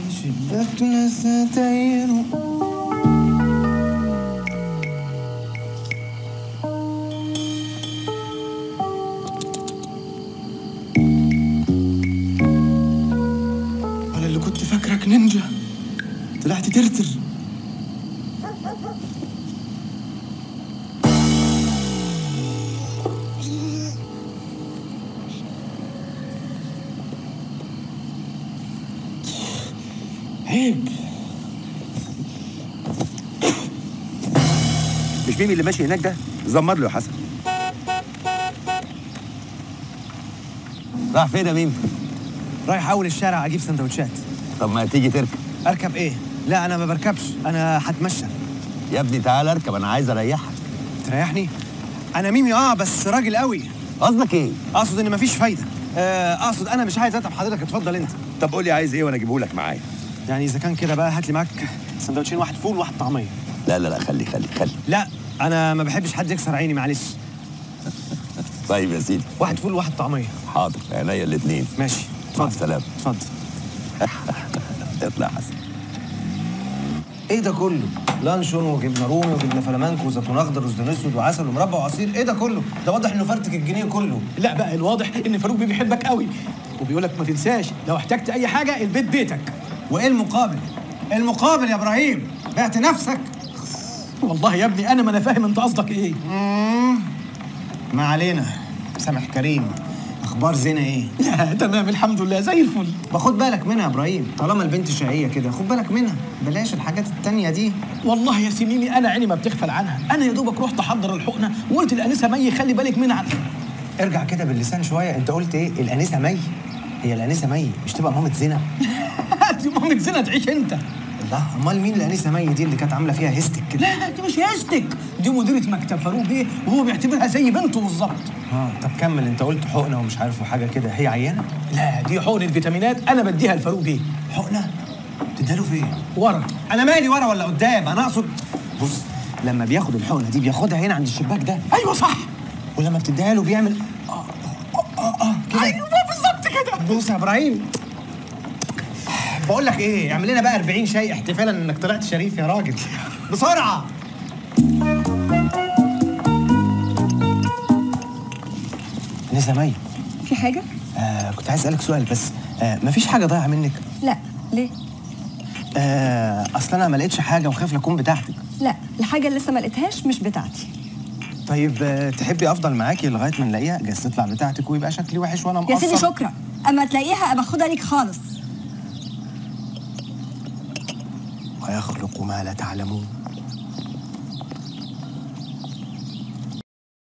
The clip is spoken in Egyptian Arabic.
شباكنا ستاير انا اللي كنت فاكرك نينجا طلعت ترتر عيب مش ميمي اللي ماشي هناك ده زمر له يا حسن راح فين يا ميمي رايح اول الشارع اجيب سندوتشات طب ما تيجي تركب اركب ايه لا انا ما بركبش انا هتمشى يا ابني تعال اركب انا عايز اريحك تريحني انا ميمي اه بس راجل قوي قصدك ايه اقصد ان مفيش فايده آه، اقصد انا مش عايز اتعب حضرتك اتفضل انت طب قول لي عايز ايه وانا اجيبه لك معايا يعني اذا كان كده بقى هات لي معاك سندوتشين واحد فول وواحد طعميه لا لا لا خلي خلي خلي لا انا ما بحبش حد يكسر عيني معلش طيب يا سيدي واحد فول وواحد طعميه حاضر عينيا الاثنين ماشي مع اتفضل السلامه اتفضل اطلع يا حسن ايه ده كله لانشون وجبنه رومي وجبنه فلامنك وزيتون اخضر وزيتون اسود وعسل ومربى وعصير ايه ده كله ده واضح انه فرتك الجنيه كله لا بقى الواضح ان فاروق بيه بيحبك قوي وبيقول لك ما تنساش لو احتجت اي حاجه البيت بيتك وايه المقابل المقابل يا ابراهيم بعت نفسك والله يا ابني انا ما انا فاهم انت قصدك ايه مم. ما علينا سامح كريم اخبار زينه ايه لا تمام الحمد لله زي الفل باخد بالك منها يا ابراهيم طالما البنت شقيه كده خد بالك منها بلاش الحاجات التانية دي والله يا سنيني انا عيني ما بتغفل عنها انا يا دوبك رحت احضر الحقنه وقلت لانسه مي خلي بالك منها ارجع كده باللسان شويه انت قلت ايه الانسه مي هي الانسه مي مش تبقى مامة زينه دي مامة زينة تعيش انت الله امال مين الانسه مي دي اللي كانت عامله فيها هيستك كده لا لا دي مش ياستك دي مديرة مكتب فاروق بيه وهو بيعتبرها زي بنته بالظبط اه طب كمل انت قلت حقنه ومش عارف وحاجه كده هي عيانه لا دي حقنة فيتامينات انا بديها لفاروق بيه حقنه تديها فين ورا انا مالي ورا ولا قدام انا اقصد بص لما بياخد الحقنه دي بياخدها هنا عند الشباك ده ايوه صح ولما بتديها له بيعمل اه اه اه, آه كده ايوه بالظبط كده بص يا ابراهيم بقول لك ايه اعمل لنا بقى 40 شاي احتفالا انك طلعت شريف يا راجل بسرعه نسا مي في حاجة؟ آه كنت عايز اسالك سؤال بس آه مفيش حاجه ضايعه منك لا ليه؟ آه اصل انا ما لقيتش حاجه وخايف لا تكون بتاعتك لا الحاجة اللي لسه ما لقيتهاش مش بتاعتي طيب آه تحبي افضل معاكي لغايه ما نلاقيها جايز تطلع بتاعتك ويبقى شكلي وحش وانا مقصر يا سيدي شكرا اما تلاقيها ابقى خدها ليك خالص ويخلق ما لا تعلمون